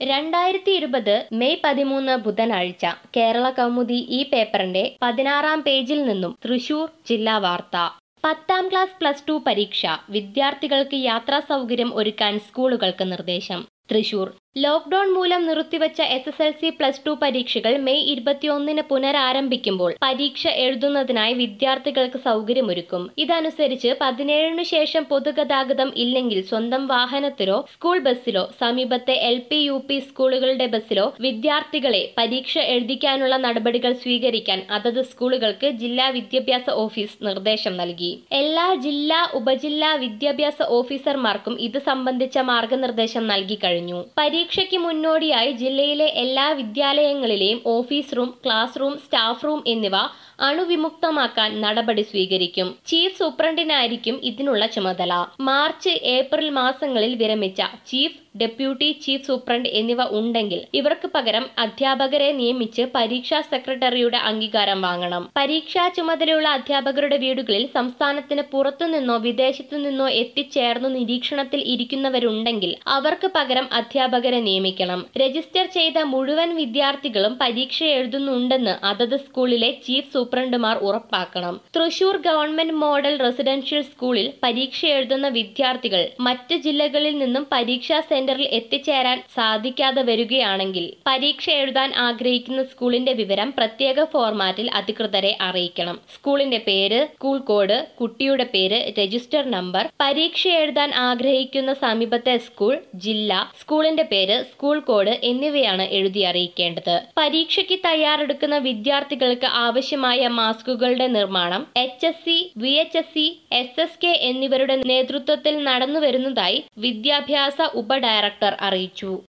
രണ്ടായിരത്തി ഇരുപത് മെയ് പതിമൂന്ന് ബുധനാഴ്ച കേരള കൗമുദി ഈ പേപ്പറിന്റെ പതിനാറാം പേജിൽ നിന്നും തൃശൂർ ജില്ലാ വാർത്ത പത്താം ക്ലാസ് പ്ലസ് ടു പരീക്ഷ വിദ്യാർത്ഥികൾക്ക് യാത്രാ സൗകര്യം ഒരുക്കാൻ സ്കൂളുകൾക്ക് നിർദ്ദേശം തൃശൂർ ലോക്ഡൌൺ മൂലം നിർത്തിവച്ച S S L C plus two പരീക്ഷകൾ മെയ് ഇരുപത്തിയൊന്നിന് പുനരാരംഭിക്കുമ്പോൾ പരീക്ഷ എഴുതുന്നതിനായി വിദ്യാർത്ഥികൾക്ക് സൗകര്യമൊരുക്കും ഇതനുസരിച്ച് പതിനേഴിനു ശേഷം പൊതുഗതാഗതം ഇല്ലെങ്കിൽ സ്വന്തം വാഹനത്തിലോ സ്കൂൾ ബസ്സിലോ സമീപത്തെ എൽ പി യു പി സ്കൂളുകളുടെ ബസ്സിലോ വിദ്യാർത്ഥികളെ പരീക്ഷ എഴുതിക്കാനുള്ള നടപടികൾ സ്വീകരിക്കാൻ അതത് സ്കൂളുകൾക്ക് ജില്ലാ വിദ്യാഭ്യാസ ഓഫീസ് നിർദ്ദേശം നൽകി എല്ലാ ജില്ലാ ഉപജില്ലാ വിദ്യാഭ്യാസ ഓഫീസർമാർക്കും ഇത് സംബന്ധിച്ച മാർഗനിർദ്ദേശം നൽകി കഴിഞ്ഞു പരീക്ഷയ്ക്ക് മുന്നോടിയായി ജില്ലയിലെ എല്ലാ വിദ്യാലയങ്ങളിലെയും office room class room staff room എന്നിവ അണുവിമുക്തമാക്കാൻ നടപടി സ്വീകരിക്കും ചീഫ് സൂപ്രണ്ടിനായിരിക്കും ഇതിനുള്ള ചുമതല മാർച്ച് ഏപ്രിൽ മാസങ്ങളിൽ വിരമിച്ച ചീഫ് ഡെപ്യൂട്ടി ചീഫ് സൂപ്രണ്ട് എന്നിവ ഉണ്ടെങ്കിൽ ഇവർക്ക് പകരം അധ്യാപകരെ നിയമിച്ച് പരീക്ഷാ സെക്രട്ടറിയുടെ അംഗീകാരം വാങ്ങണം പരീക്ഷാ ചുമതലയുള്ള അധ്യാപകരുടെ വീടുകളിൽ സംസ്ഥാനത്തിന് പുറത്തുനിന്നോ വിദേശത്തു നിന്നോ എത്തിച്ചേർന്നു നിരീക്ഷണത്തിൽ ഇരിക്കുന്നവരുണ്ടെങ്കിൽ അവർക്ക് പകരം അധ്യാപകരെ നിയമിക്കണം രജിസ്റ്റർ ചെയ്ത മുഴുവൻ വിദ്യാർത്ഥികളും പരീക്ഷ എഴുതുന്നുണ്ടെന്ന് അതത് സ്കൂളിലെ ചീഫ് സൂപ്രണ്ടുമാർ ഉറപ്പാക്കണം തൃശൂർ ഗവൺമെന്റ് മോഡൽ റെസിഡൻഷ്യൽ സ്കൂളിൽ പരീക്ഷ എഴുതുന്ന വിദ്യാർത്ഥികൾ മറ്റ് ജില്ലകളിൽ നിന്നും പരീക്ഷാ സെന്ററിൽ എത്തിച്ചേരാൻ സാധിക്കാതെ വരികയാണെങ്കിൽ പരീക്ഷ എഴുതാൻ ആഗ്രഹിക്കുന്ന സ്കൂളിന്റെ വിവരം പ്രത്യേക ഫോർമാറ്റിൽ അധികൃതരെ അറിയിക്കണം സ്കൂളിന്റെ പേര് സ്കൂൾ കോഡ് കുട്ടിയുടെ പേര് രജിസ്റ്റർ നമ്പർ പരീക്ഷ എഴുതാൻ ആഗ്രഹിക്കുന്ന സമീപത്തെ സ്കൂൾ ജില്ല സ്കൂളിന്റെ പേര് സ്കൂൾ കോഡ് എന്നിവയാണ് എഴുതി അറിയിക്കേണ്ടത് പരീക്ഷയ്ക്ക് തയ്യാറെടുക്കുന്ന വിദ്യാർത്ഥികൾക്ക് ആവശ്യമായ മാസ്കുകളുടെ നിർമ്മാണം H S C V H S C S S K എന്നിവരുടെ നേതൃത്വത്തിൽ നടന്നുവരുന്നതായി വിദ്യാഭ്യാസ ഉപ ഡയറക്ടർ അറിയിച്ചു